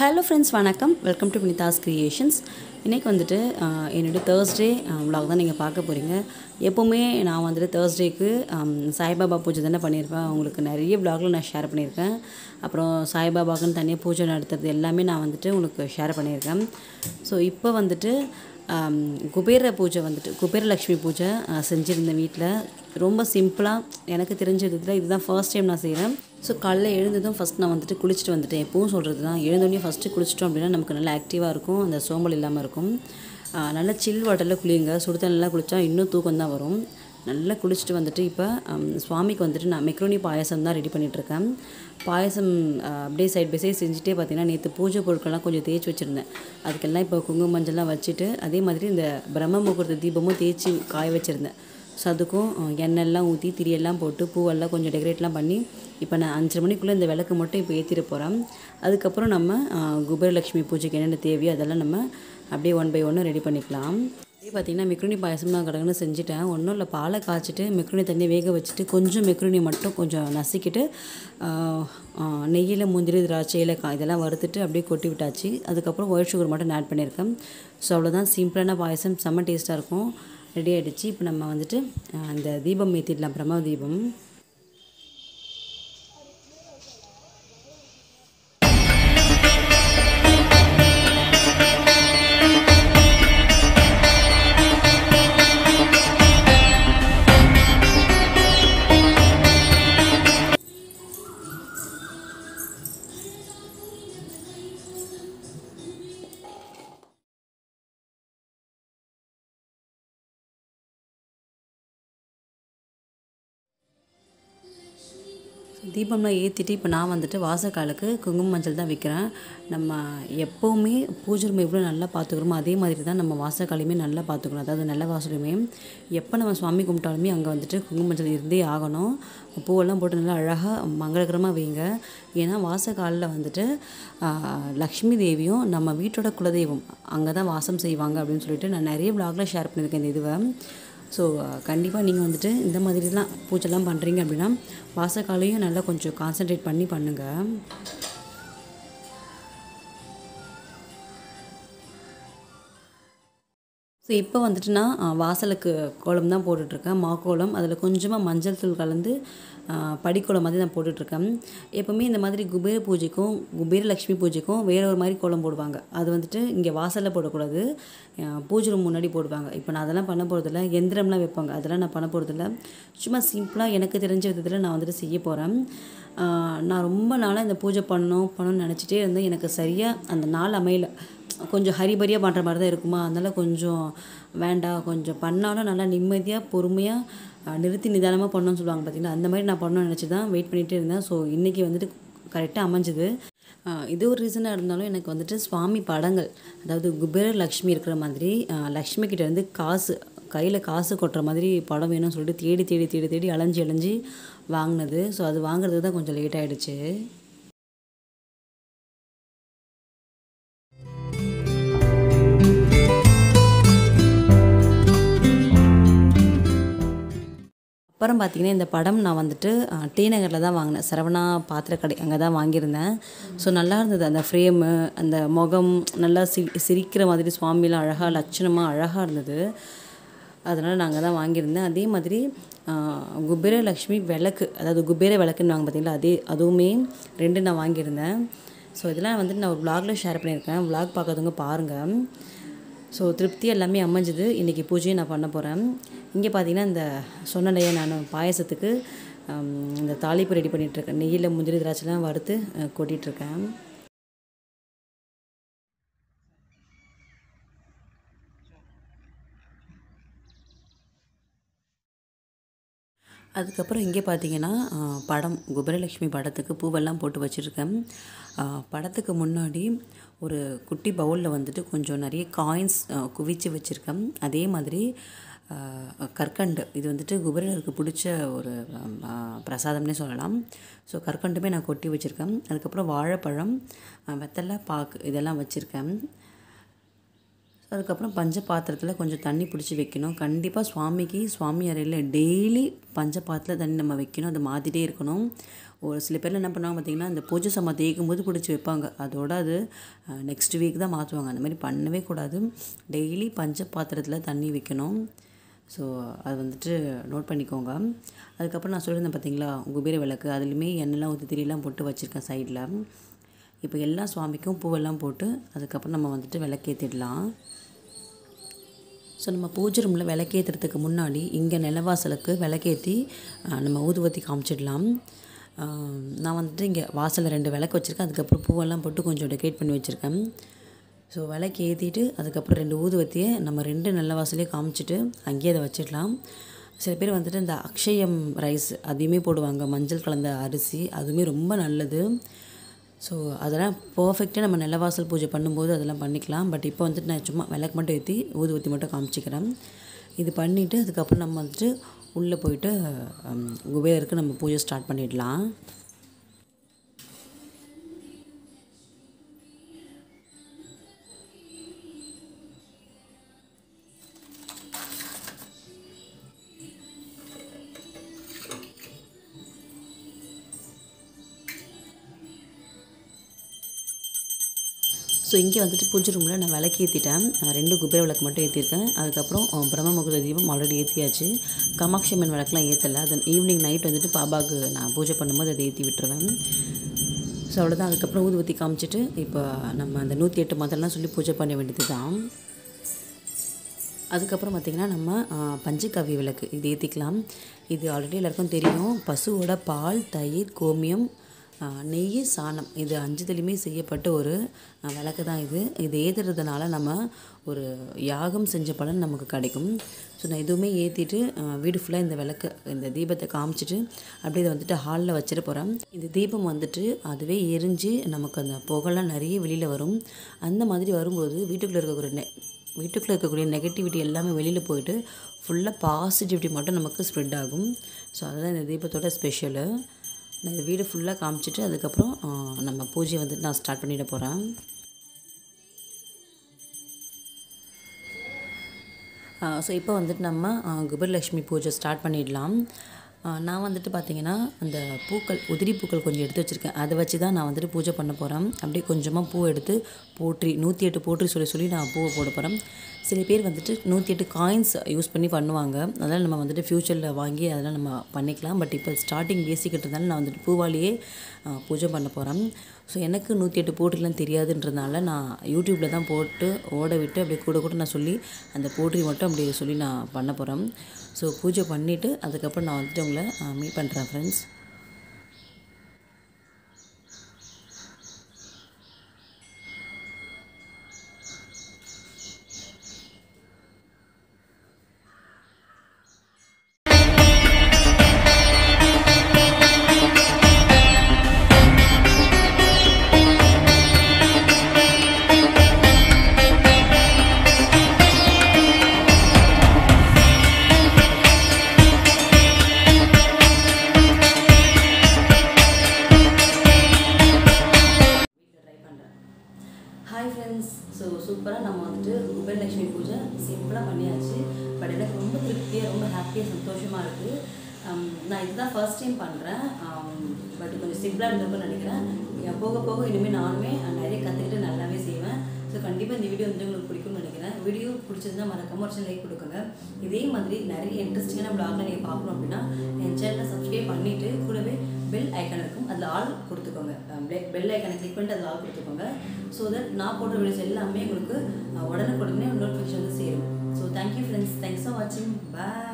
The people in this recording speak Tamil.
ஹலோ ஃப்ரெண்ட்ஸ் வணக்கம் வெல்கம் டு வினிதாஸ் கிரியேஷன்ஸ் இன்றைக்கி வந்துட்டு ஆஹ், என்னுடைய தேர்ஸ்டே vlog தான் நீங்கள் பார்க்க போகிறீங்க எப்போவுமே நான் வந்துட்டு தேர்ஸ்டேக்கு சாய்பாபா பூஜை தானே பண்ணியிருப்பேன் உங்களுக்கு நிறைய vlogல நான் ஷேர் பண்ணியிருக்கேன் அப்புறம் சாய்பாபாக்குன்னு தனியாக பூஜை நடத்துறது எல்லாமே நான் வந்துட்டு உங்களுக்கு ஷேர் பண்ணியிருக்கேன் ஸோ இப்போ வந்துட்டு ஆம், குபேர பூஜை வந்துட்டு குபேரலக்ஷ்மி பூஜை ஆ, செஞ்சுருந்தேன் வீட்டில் ரொம்ப சிம்பிளாக எனக்கு தெரிஞ்ச விதத்தில் இதுதான் ஃபர்ஸ்ட் டைம் நான் செய்கிறேன் ஸோ காலைல எழுந்ததும் ஃபஸ்ட் நான் வந்துட்டு குளிச்சுட்டு வந்துட்டேன் எப்பவும் சொல்கிறது தான் எழுந்தோடனே ஃபஸ்ட்டு குளிச்சிட்டோம் அப்படின்னா நமக்கு நல்லா ஆக்டிவாக இருக்கும் அந்த சோம்பல் இல்லாமல் இருக்கும் ஆ, நல்லா சில் வாட்டரில் குளியுங்க சுடு தண்ணிலாம் குளித்தா இன்னும் தூக்கம் தான் வரும் நல்லா குளிச்சுட்டு வந்துட்டு இப்போ ஆம், சுவாமிக்கு வந்துட்டு நான் மெக்ரோனி பாயசம் தான் ரெடி பண்ணிகிட்ருக்கேன் பாயசம் ஆ, அப்படியே சைட் பை சைட் செஞ்சுட்டே பார்த்தீங்கன்னா நேற்று பூஜை பொருட்கள்லாம் கொஞ்சம் தேய்ச்சி வச்சுருந்தேன் அதுக்கெல்லாம் இப்போ குங்கும மஞ்சள்லாம் வச்சுட்டு அதே மாதிரி இந்த பிரம்ம முகூர்த்த தீபமும் தேய்ச்சி காய வச்சுருந்தேன் ஸோ அதுக்கும் அஹ், எண்ணெய்லாம் ஊற்றி திரியெல்லாம் போட்டு பூவெல்லாம் கொஞ்சம் டெக்கரேட்லாம் பண்ணி இப்போ நான் அஞ்சரை மணிக்குள்ளே இந்த விளக்கு மட்டும் இப்போ ஏற்றிட்டு போகிறேன் அதுக்கப்புறம் நம்ம அஹ், குபேரலட்சுமி பூஜைக்கு என்னென்ன தேவையோ அதெல்லாம் நம்ம அப்படியே ஒன் பை ஒன்று ரெடி பண்ணிக்கலாம் இதே பார்த்தீங்கன்னா மெக்ருனி பாயசம் நான் கடகன்னு செஞ்சுட்டேன் ஒன்றும் இல்லை பாலை காய்ச்சிட்டு மெக்ருனி தண்ணி வேக வச்சுட்டு கொஞ்சம் மெக்ருனி மட்டும் கொஞ்சம் நசுக்கிட்டு ஆஹ், ஆஹ், நெய்யில் முந்திரி திராட்சை ஏலக்காய் இதெல்லாம் வறுத்துட்டு அப்படியே கொட்டி விட்டாச்சு அதுக்கப்புறம் ஒயிட் சுகர் மட்டும் ஆட் பண்ணியிருக்கேன் ஸோ அவ்வளோதான் சிம்பிளான பாயசம் செம்ம டேஸ்ட்டாக இருக்கும் ரெடி ஆகிடுச்சு இப்போ நம்ம வந்துட்டு ஆஹ், அந்த தீபம் ஏற்றிடலாம் பிரம்ம தீபம் தீபம்லாம் ஏற்றிட்டு இப்போ நான் வந்துட்டு வாசக்காலுக்கு குங்கும மஞ்சள் தான் வைக்கிறேன் நம்ம எப்போவுமே பூஜை ரூம் எவ்வளோ நல்லா பார்த்துக்கிறோமோ அதே மாதிரி தான் நம்ம வாசக்காலையுமே நல்லா பார்த்துக்கணும் அதாவது நல்ல வாசலுமே எப்போ நம்ம சுவாமி கும்பிட்டாலுமே அங்கே வந்துட்டு குங்கும மஞ்சள் இருந்தே ஆகணும் பூவெல்லாம் போட்டு நல்லா அழகாக மங்களகரமாக வைங்க ஏன்னா வாசக்காலில் வந்துட்டு ஆஹ், லக்ஷ்மி தேவியும் நம்ம வீட்டோட குலதெய்வம் அங்கே தான் வாசம் செய்வாங்க அப்படின்னு சொல்லிட்டு நான் நிறைய vlogல ஷேர் பண்ணியிருக்கேன் இந்த இதுவை ஸோ கண்டிப்பாக நீங்கள் வந்துட்டு இந்த மாதிரிலாம் பூஜைலாம் பண்ணுறீங்க அப்படின்னா வாசக்காலையும் நல்லா கொஞ்சம் கான்சென்ட்ரேட் பண்ணி பண்ணுங்கள் ஸோ இப்போ வந்துட்டு நான் ஆ, வாசலுக்கு கோலம் தான் போட்டுட்ருக்கேன் மாக்கோலம் அதில் கொஞ்சமாக மஞ்சள் தூள் கலந்து ஆ, படிக்கோலம் மாதிரி நான் போட்டுட்ருக்கேன் எப்போவுமே இந்த மாதிரி குபேர பூஜைக்கும் குபேர லக்ஷ்மி பூஜைக்கும் வேற ஒரு மாதிரி கோலம் போடுவாங்க அது வந்துட்டு இங்கே வாசலில் போடக்கூடாது ஆ, பூஜை ரூம் முன்னாடி போடுவாங்க இப்போ நான் அதெல்லாம் பண்ண போகிறதில்ல எந்திரம்லாம் வைப்பாங்க அதெல்லாம் நான் பண்ண போகிறதில்ல சும்மா சிம்பிளாக எனக்கு தெரிஞ்ச விதத்தில் நான் வந்துட்டு செய்ய போகிறேன் நான் ரொம்ப நாளாக இந்த பூஜை பண்ணணும் பண்ணணும்னு நினச்சிட்டே இருந்தேன் எனக்கு சரியாக அந்த நாள் அமையல கொஞ்சம் ஹரிபரியாக பண்ணுற மாதிரி தான் இருக்குமா அதனால் கொஞ்சம் வேண்டாம் கொஞ்சம் பண்ணாலும் நல்லா நிம்மதியாக பொறுமையாக நிறுத்தி நிதானமாக பண்ணணும்னு சொல்லுவாங்க பார்த்தீங்களா அந்த மாதிரி நான் பண்ணணும்னு நினச்சி தான் வெயிட் பண்ணிகிட்டே இருந்தேன் ஸோ இன்றைக்கி வந்துட்டு கரெக்டாக அமைஞ்சுது ஆஹ் இது ஒரு ரீசனாக இருந்தாலும் எனக்கு வந்துட்டு சுவாமி படங்கள் அதாவது குபேர லக்ஷ்மி இருக்கிற மாதிரி ஆஹ் லக்ஷ்மி கிட்ட இருந்து காசு கையில் காசு கொட்டுற மாதிரி படம் வேணும்னு சொல்லிட்டு தேடி தேடி தேடி தேடி அலைஞ்சு அலைஞ்சு வாங்கினது ஸோ அது வாங்குறது தான் கொஞ்சம் லேட் ஆகிடுச்சு அப்புறம் பார்த்தீங்கன்னா இந்த படம் நான் வந்துட்டு அஹ், டி நகரில் தான் வாங்கினேன் சரவணா பாத்திரக்கடை அங்கே தான் வாங்கியிருந்தேன் ஸோ நல்லா இருந்தது அந்த ஃப்ரேமு அந்த முகம் நல்லா சி சிரிக்கிற மாதிரி சுவாமிலாம் அழகாக லட்சணமாக அழகாக இருந்தது அதனால் நாங்கள் தான் வாங்கியிருந்தேன் அதே மாதிரி அஹ், குபேர லக்ஷ்மி விளக்கு அதாவது குபேர விளக்குன்னு வாங்க பார்த்தீங்களா அதே அதுவுமே ரெண்டு நான் வாங்கியிருந்தேன் ஸோ இதெல்லாம் வந்துட்டு நான் ஒரு vlogல ஷேர் பண்ணியிருக்கேன் vlog பார்க்காதவங்க பாருங்கள் ஸோ திருப்தி எல்லாமே அமைஞ்சுது இன்றைக்கி பூஜையும் நான் பண்ண போகிறேன் இங்கே பார்த்தீங்கன்னா இந்த சொன்னலையே நான் பாயசத்துக்கு ஹம், இந்த தாளிப்பு ரெடி பண்ணிகிட்ருக்கேன் நெய்யில் முந்திரி திராட்சைலாம் வறுத்து அஹ், கொட்டிகிட்ருக்கேன் அதுக்கப்புறம் இங்கே பார்த்தீங்கன்னா ஆஹ், படம் குபேரலட்சுமி படத்துக்கு பூவெல்லாம் போட்டு வச்சுருக்கேன் ஆஹ், படத்துக்கு முன்னாடி ஒரு குட்டி பவுலில் வந்துட்டு கொஞ்சம் நிறைய காயின்ஸ் குவிச்சு வச்சுருக்கேன் அதே மாதிரி ஆஹ், கற்கண்டு இது வந்துட்டு குபேரருக்கு பிடிச்ச ஒரு ஆஹ், பிரசாதம்னே சொல்லலாம் ஸோ கற்கண்டுமே நான் கொட்டி வச்சுருக்கேன் அதுக்கப்புறம் வாழைப்பழம் ஆஹ், வெத்தலை பாக்கு இதெல்லாம் வச்சுருக்கேன் அதுக்கப்புறம் பஞ்ச பாத்திரத்தில் கொஞ்சம் தண்ணி பிடிச்சி வைக்கணும் கண்டிப்பாக சுவாமிக்கு சுவாமி அறையில் டெய்லி பஞ்ச பாத்திரத்தில் தண்ணி நம்ம வைக்கணும் அது மாற்றிட்டே இருக்கணும் ஒரு சில பேர் என்ன பண்ணுவாங்க பார்த்தீங்கன்னா இந்த பூஜை சாமான் தேய்க்கும் போது பிடிச்சி வைப்பாங்க அதோட அது நெக்ஸ்ட் வீக் தான் மாற்றுவாங்க அந்த மாதிரி பண்ணவே கூடாது டெய்லி பஞ்ச பாத்திரத்தில் தண்ணி வைக்கணும் ஸோ அது வந்துட்டு நோட் பண்ணிக்கோங்க அதுக்கப்புறம் நான் சொல்லியிருந்தேன் பார்த்தீங்களா குபேர விளக்கு அதுலேயுமே எண்ணெய்லாம் ஊற்றி திரியெல்லாம் போட்டு வச்சுருக்கேன் சைடில் இப்போ எல்லா சுவாமிக்கும் பூவெல்லாம் போட்டு அதுக்கப்புறம் நம்ம வந்துட்டு விளக்கேற்றிடலாம் ஸோ நம்ம பூஜை ரூமில் விளக்கேற்றுறதுக்கு முன்னாடி இங்கே நிலவாசலுக்கு விளக்கேற்றி நம்ம ஊதுவத்தி காமிச்சிடலாம் நான் வந்துட்டு இங்கே வாசலில் ரெண்டு விளக்கு வச்சுருக்கேன் அதுக்கப்புறம் பூவெல்லாம் போட்டு கொஞ்சம் டெக்கரேட் பண்ணி வச்சுருக்கேன் ஸோ விளக்கு ஏற்றிட்டு அதுக்கப்புறம் ரெண்டு ஊதுவத்தியை நம்ம ரெண்டு நல்ல வாசலே காமிச்சிட்டு அங்கேயே அதை வச்சிடலாம் சில பேர் வந்துட்டு இந்த அக்ஷயம் ரைஸ் அதையுமே போடுவாங்க மஞ்சள் கலந்த அரிசி அதுவுமே ரொம்ப நல்லது ஸோ அதெல்லாம் பர்ஃபெக்டாக நம்ம நிலவாசல் பூஜை பண்ணும்போது அதெல்லாம் பண்ணிக்கலாம் பட் இப்போ வந்துட்டு நான் சும்மா விளக்கு மட்டும் ஏற்றி ஊதுவத்தி மட்டும் காமிச்சிக்கிறேன் இது பண்ணிவிட்டு அதுக்கப்புறம் நம்ம வந்துட்டு உள்ளே போயிட்டு குபேரருக்கு நம்ம பூஜை ஸ்டார்ட் பண்ணிடலாம் ஸோ இங்கே வந்துட்டு பூஜை ரூமில் நான் விளக்கு ஏற்றிட்டேன் ரெண்டு குபேர விளக்கு மட்டும் ஏற்றிருக்கேன் அதுக்கப்புறம் பிரம்ம முகூர்த்த தீபம் ஆல்ரெடி ஏற்றியாச்சு காமாட்சி அம்மன் விளக்குலாம் ஏற்றலை அது ஈவினிங் நைட் வந்துட்டு பாபாவுக்கு நான் பூஜை பண்ணும்போது அதை ஏற்றி விட்டுருவேன் ஸோ அவ்வளோதான் அதுக்கப்புறம் ஊதுவத்தி காமிச்சிட்டு இப்போ நம்ம அந்த நூற்றி எட்டு மதம்லாம் சொல்லி பூஜை பண்ண வேண்டியது தான் அதுக்கப்புறம் பார்த்திங்கன்னா நம்ம பஞ்சகவ்ய விளக்கு இது ஏற்றிக்கலாம் இது ஆல்ரெடி எல்லாருக்கும் தெரியும் பசுவோட பால் தயிர் கோமியம் நெய் சாணம் இது அஞ்சுதலையுமே செய்யப்பட்ட ஒரு விளக்கு தான் இது இது ஏற்றுறதுனால நம்ம ஒரு யாகம் செஞ்ச பலன் நமக்கு கிடைக்கும் ஸோ நான் எதுவுமே ஏற்றிட்டு வீடு ஃபுல்லாக இந்த விளக்கு இந்த தீபத்தை காமிச்சிட்டு அப்படியே இதை வந்துட்டு ஹாலில் வச்சிட போகிறேன் இந்த தீபம் வந்துட்டு அதுவே எரிஞ்சு நமக்கு அந்த புகழெலாம் நிறைய வெளியில் வரும் அந்த மாதிரி வரும்போது வீட்டுக்குள்ளே இருக்கக்கூடிய நெ வீட்டுக்குள்ளே இருக்கக்கூடிய நெகட்டிவிட்டி எல்லாமே வெளியில் போயிட்டு ஃபுல்லாக பாசிட்டிவிட்டி மட்டும் நமக்கு ஸ்ப்ரெட் ஆகும் ஸோ அதுதான் இந்த தீபத்தோட ஸ்பெஷலு நான் இந்த வீடு ஃபுல்லாக காமிச்சிட்டு அதுக்கப்புறம் நம்ம பூஜையை வந்துட்டு நான் ஸ்டார்ட் பண்ணிட போகிறேன் ஸோ இப்போ வந்துட்டு நம்ம குபேரலக்ஷ்மி பூஜை ஸ்டார்ட் பண்ணிடலாம் நான் வந்துட்டு பார்த்தீங்கன்னா அந்த பூக்கள் உதிரி பூக்கள் கொஞ்சம் எடுத்து வச்சுருக்கேன் அதை வச்சு தான் நான் வந்துட்டு பூஜை பண்ண போகிறேன் அப்படியே கொஞ்சமாக பூ எடுத்து போற்றி நூற்றி எட்டு போற்றி சொல்லி சொல்லி நான் பூவை போட போகிறேன் சில பேர் வந்துட்டு நூற்றி எட்டு காயின்ஸ் யூஸ் பண்ணி பண்ணுவாங்க அதெல்லாம் நம்ம வந்துட்டு ஃப்யூச்சரில் வாங்கி அதெல்லாம் நம்ம பண்ணிக்கலாம் பட் இப்போ ஸ்டார்டிங் பேசிக்கிட்டதுனால நான் வந்துட்டு பூவாலேயே பூஜை பண்ண போகிறேன் ஸோ எனக்கு நூற்றி எட்டு போட்டிலாம் தெரியாதுன்றதுனால நான் யூடியூப்பில் தான் போட்டு ஓட விட்டு அப்படியே கூட கூட நான் சொல்லி அந்த போட்டி மட்டும் அப்படியே சொல்லி நான் பண்ண போகிறேன் ஸோ பூஜை பண்ணிவிட்டு அதுக்கப்புறம் நான் வந்துட்டு உங்களை மீட் பண்ணுறேன் ஃப்ரெண்ட்ஸ் ஹாய் ஃப்ரெண்ட்ஸ் ஸோ சூப்பராக நம்ம வந்துட்டு குபேரலட்சுமி பூஜை சிம்பிளாக பண்ணியாச்சு பட் எனக்கு ரொம்ப திருப்தியாக ரொம்ப ஹாப்பியாக சந்தோஷமாக இருக்குது நான் இதுதான் ஃபர்ஸ்ட் டைம் பண்ணுறேன் பட் கொஞ்சம் சிம்பிளாக இருந்திருக்கும்னு நினைக்கிறேன் போக போக இனிமேல் நானுமே நிறைய கற்றுக்கிட்டு நல்லாவே செய்வேன் ஸோ கண்டிப்பாக இந்த வீடியோ வந்து உங்களுக்கு பிடிக்கும்னு நினைக்கிறேன் வீடியோ பிடிச்சிருந்தா மறக்காம ஒரு லைக் கொடுக்குங்க இதே மாதிரி நிறைய இன்ட்ரெஸ்டிங்கான பிளாக்ல நீங்கள் பார்க்கணும் அப்படின்னா என் சேனலை சப்ஸ்கிரைப் பண்ணிவிட்டு கூடவே பெல் ஐக்கான் இருக்கும் அதில் ஆல் கொடுத்துக்கோங்க பெல் ஐக்கானை கிளிக் பண்ணிட்டு அதில் ஆல் கொடுத்துக்கோங்க ஸோ தட் நான் போடுற வீடியோஸ் எல்லாமே உங்களுக்கு உடனுக்குடனே நோட்டிஃபிகேஷன் வந்து சேரும் so thank you friends thanks for வாட்சிங் பாய்